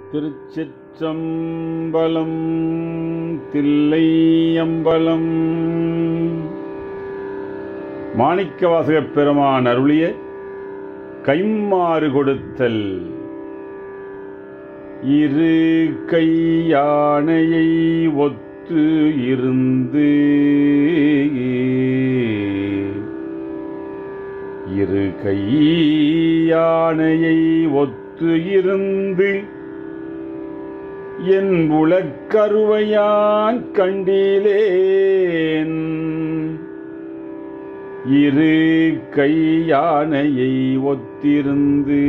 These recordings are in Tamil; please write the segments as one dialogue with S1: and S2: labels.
S1: திருச்சிற்றம்பலம் தில்லை அம்பலம் மாணிக்கவாசகப் பெருமான் அருளிய கைம்மாறு கொடுத்தல் இரு கையானையை ஒத்து இருந்து இரு கையானையை ஒத்து இருந்து என் உலக்கருவையான் கண்டிலேன் இரு கையானையை ஒத்திருந்து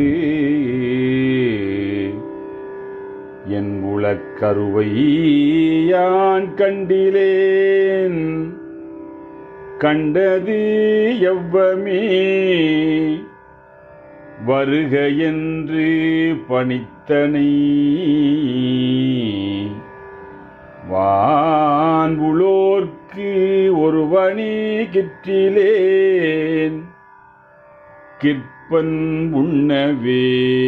S1: என் உலக்கருவை யான் கண்டிலேன் கண்டது எவ்வமே வருக என்று பணித்தனை வான்புலோர்க்கு ஒருவனே கிற்றிலேன் கிற்பன் உண்ணவே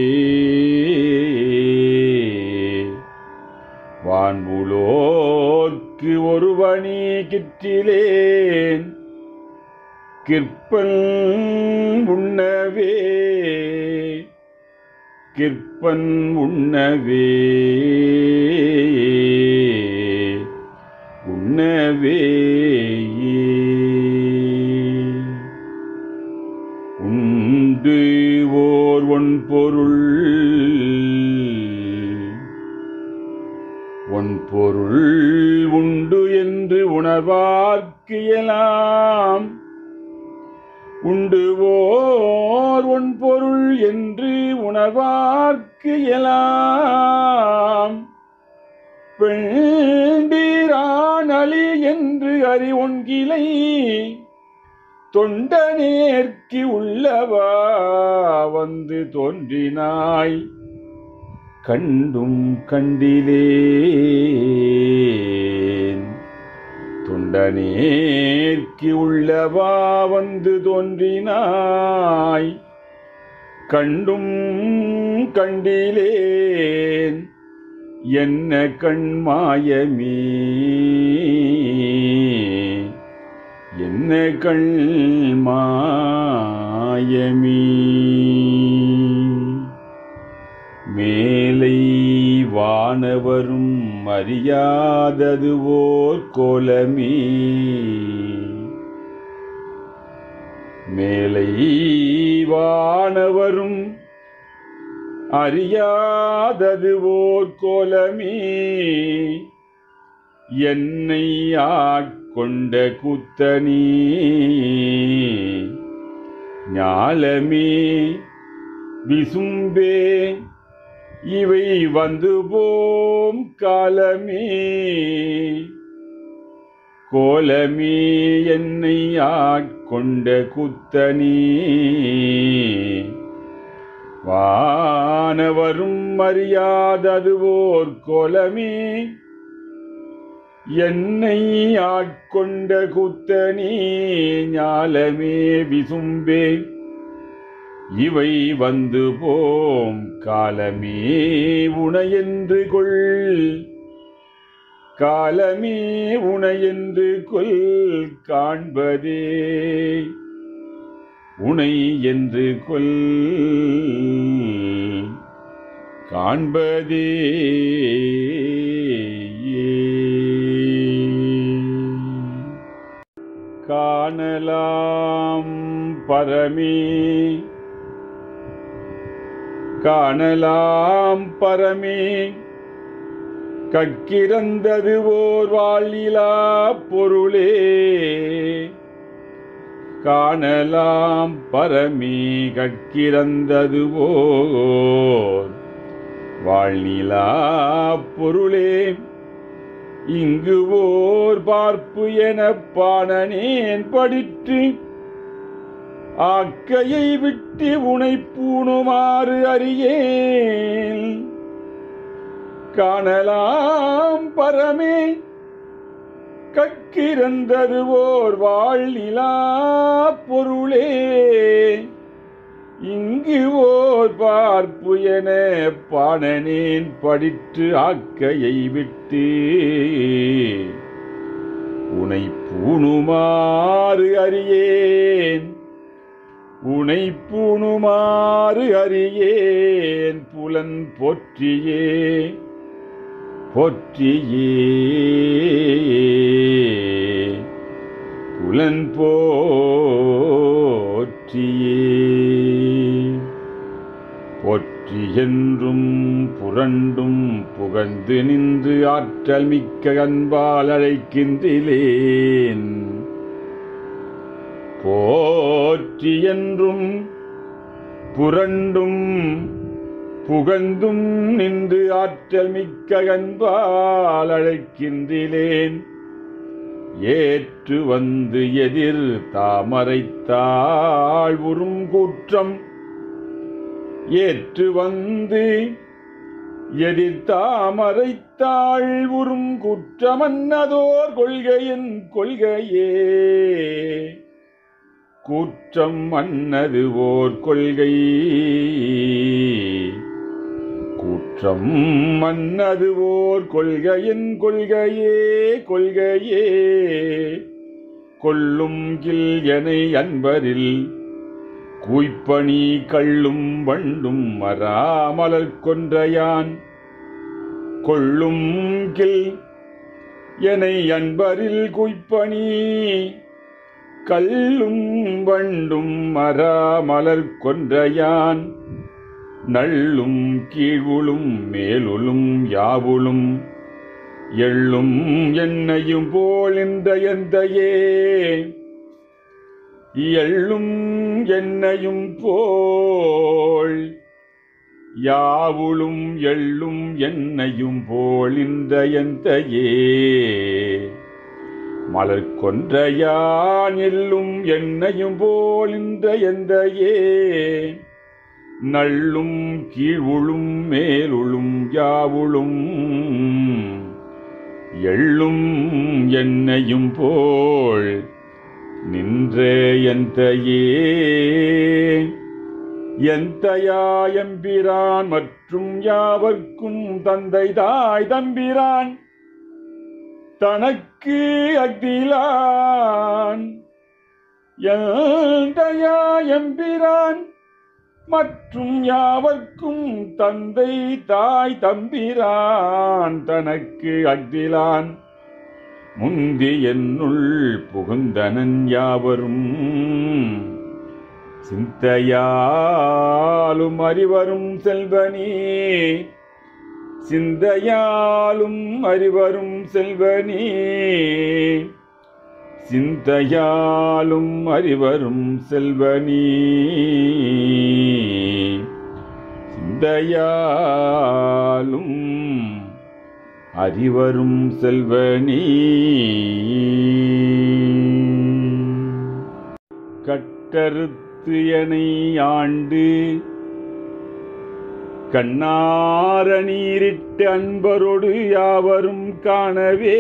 S1: வான்புலோர்க்கு ஒருவனே கிற்றிலேன் கிற்பன் உண்ணவே கிற்பன் உண்ணவே உண்ணவே உண்டு ஓர் ஒன் பொருள் ஒன் பொருள் உண்டு என்று உணர்வார்க்கு எல்லாம் உண்டு ஓர் ஒன் பொருள் என்று உணர்வார்க்கு எலாம் பெண்டீரானலி என்று அறிவொன்கிலை தொண்ட நேர்க்கு உள்ளவா வந்து தோன்றினாய் கண்டும் கண்டிலேன் தொண்டனேர்க்கு உள்ளவா வந்து தோன்றினாய் கண்டும் கண்டிலேன் என்ன கண்மாயமே என்ன கண்மாயமே மேலை வானவரும் அறியாதது ஓர் கோலமே மேலை வானவரும் அறியாதது ஓர் கோலமே என்னை ஆட்கொண்ட குத்தனே ஞாலமே விசும்பே இவை வந்து போம் காலமே கோலமே என்னை ஆட்கொண்ட குத்தனே வானவரும் அறியாததுவோர் கோலமே என்னை ஆட்கொண்ட குத்தனே ஞாலமே விசும்பே இவை வந்து போம் காலமே உணையென்று கொள் காலமே உணையென்று கொள் காண்பதே உனை என்று கொள் காண்பதே காணலாம் பரமே காணலாம் பரமே கற்கிறந்தது ஓர் வாழிலா பொருளே காணலாம் பரமே கற்கிறந்தது ஓர் வாழ்நிலா பொருளே இங்கு ஓர் பார்ப்பு எனப் பாணனேன் படிற்று ஆக்கையை விட்டு உனை பூணுமாறு அறியேன் காணலாம் பரமே கற்கிறந்தது ஓர் வாழ்நிலா பொருளே இங்கு ஓர் பார்ப்பு என பாணனேன் படிற்று ஆக்கையை விட்டு உனை பூணுமாறு அறியேன் உனை பூணுமாறு அறியேன் புலன் போற்றியே போற்றியே புலன் போற்றியே போற்றி என்றும் புரண்டும் புகழ்ந்து நின்று ஆற்றல் மிக்க அன்பால் அழைக்கின்றிலேன் போற்றி என்றும் புரண்டும் புகழ்ந்தும் நின்று ஆற்றல் மிக்க அன்பால் அழைக்கின்றிலேன் ஏற்று வந்து எதிர் தாமரைத்தாள் உறும் கூற்றம் ஏற்று வந்து எதிர் தாமரைத்தாள் உறும் குற்றமன்னதோர் கொள்கையின் கொள்கையே கூற்றம் மன்னது ஓர் கொள்கை கூற்றம் மன்னது ஓர் கொள்கையின் கொள்கையே கொள்கையே கொள்ளும் கில் எனை அன்பரில் கூய்ப்பணி கள்ளும் வண்டும் மராமலர் கொன்றையான் கொள்ளும் கில் எனை அன்பரில் குய்ப்பணி கல்லும் வண்டும் மராமலர் கொன்றையான் நள்ளும் கீழுளும் மேலுளும் யாவுளும் எள்ளும் என்னையும் போல் இந்த எந்தையே எள்ளும் என்னையும் போல் யாவுளும் எள்ளும் என்னையும் போல் இந்த எந்தையே மலர் கொன்றையான் எல்லும் என்னையும் போல் இந்த எந்தையே நள்ளும் கீழுளும் மேலுளும் யாவுளும் எள்ளும் என்னையும் போல் நின்ற எந்தையே எந்தையாயம்பிரான் மற்றும் யாவர்க்கும் தந்தை தாய் தம்பிரான் தனக்கு அக்திலான் எந்தையாயம்பிரான் மற்றும் யாவர்க்கும் தந்தை தாய் தம்பிரான் தனக்கு அக்திலான் முந்தி என்னுள் புகுந்தனன் யாவரும் சிந்தையாலும் அறிவரும் செல்வனே சிந்தையாலும் அறிவரும் செல்வனே சிந்தையாலும் அறிவரும் செல்வனே சிந்தையாலும் அறிவரும் செல்வனே கட்டறுத்து எனை ஆண்டு கண்ணார நீரிட்டு அன்பரோடு யாவரும் காணவே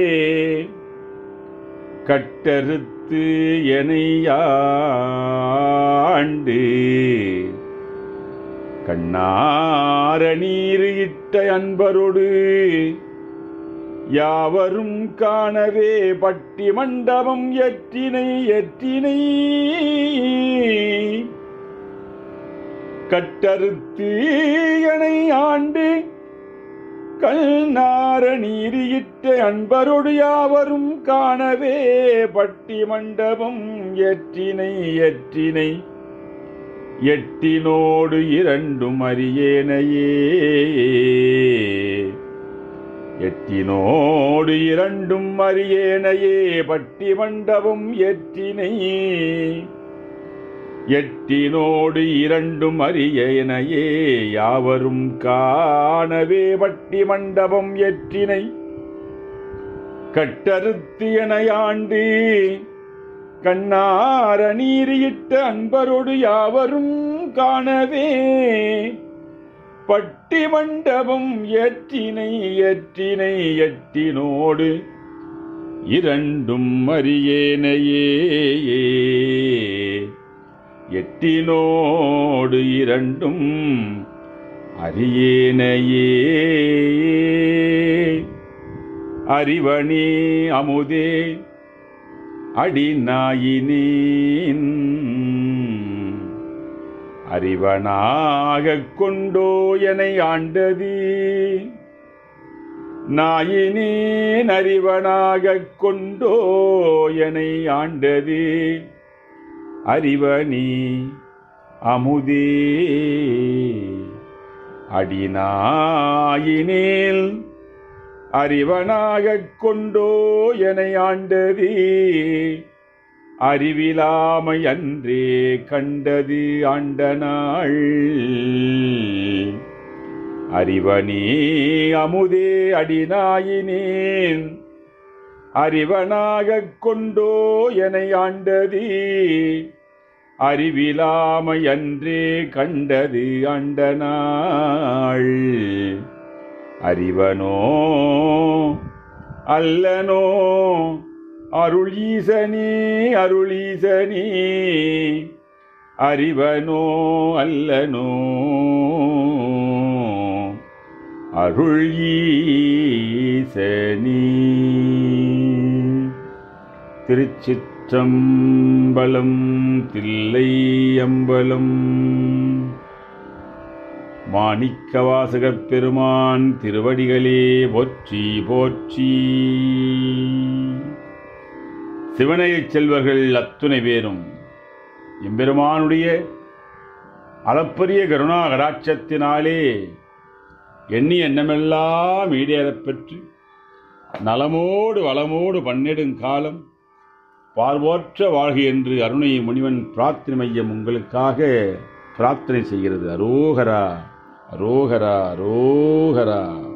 S1: கட்டறுத்து எனை ஆண்டு கண்ணார நீர் இட்ட அன்பரோடு யாவரும் காணவே பட்டி மண்டபம் எற்றினை எற்றினை கட்டறுத்து எனை ஆண்டு கல்நார நீரியிட்ட அன்பரோடு யாவரும் காணவே பட்டி மண்டபம் எற்றினை எற்றினை எட்டினோடு இரண்டும் அறியேனையே எட்டினோடு இரண்டும் அறியேனையே பட்டி மண்டபம் எற்றினை எட்டினோடு இரண்டும் அறியேனையே யாவரும் காணவே பட்டி மண்டபம் எற்றினை கட்டறுத்து எனையாண்டு கண்ணார நீரியிட்ட அன்பரோடு யாவரும் காணவே பட்டி மண்டபம் ஏற்றினை ஏற்றினை எட்டினோடு இரண்டும் அறியேனையே எட்டினோடு இரண்டும் அறியேனையே அறிவனே அமுதே அடிநாயினேன் அறிவனாகக் கொண்டோ எனை ஆண்டது நாயினேன் அறிவனாகக் கொண்டோ எனை ஆண்டது அறிவனி அமுதே அடிநாயினேல் அறிவனாகக் கொண்டோ எனை ஆண்டது அறிவிலாமை அன்றே கண்டது ஆண்ட நாள் அறிவனே அமுதே அடிநாயினேன் அறிவனாகக் கொண்டோ எனை ஆண்டது அறிவிலாமை அன்றே கண்டது ஆண்ட நாள் அறிவனோ அல்லனோ அருள் ஈசனே அருள் ஈசனே அறிவனோ அல்லனோ அருள் ஈசனே திருச்சிற்றம்பலம் தில்லை அம்பலம் மாணிக்கவாசகப் பெருமான் திருவடிகளே போற்றி போற்றி சிவனையச் செல்வர்கள் அத்துணை பேரும் எம்பெருமானுடைய அளப்பரிய கருணா கடாட்சத்தினாலே எண்ணி எண்ணமெல்லாம் ஈடேறப் பெற்று நலமோடு வளமோடு பன்னெடுங்காலம் பார்வோற்ற வாழ்க என்று அருணை முனிவன் பிரார்த்தனை மையம் உங்களுக்காக பிரார்த்தனை செய்கிறது அரோகரா அரோகரா அரோகரா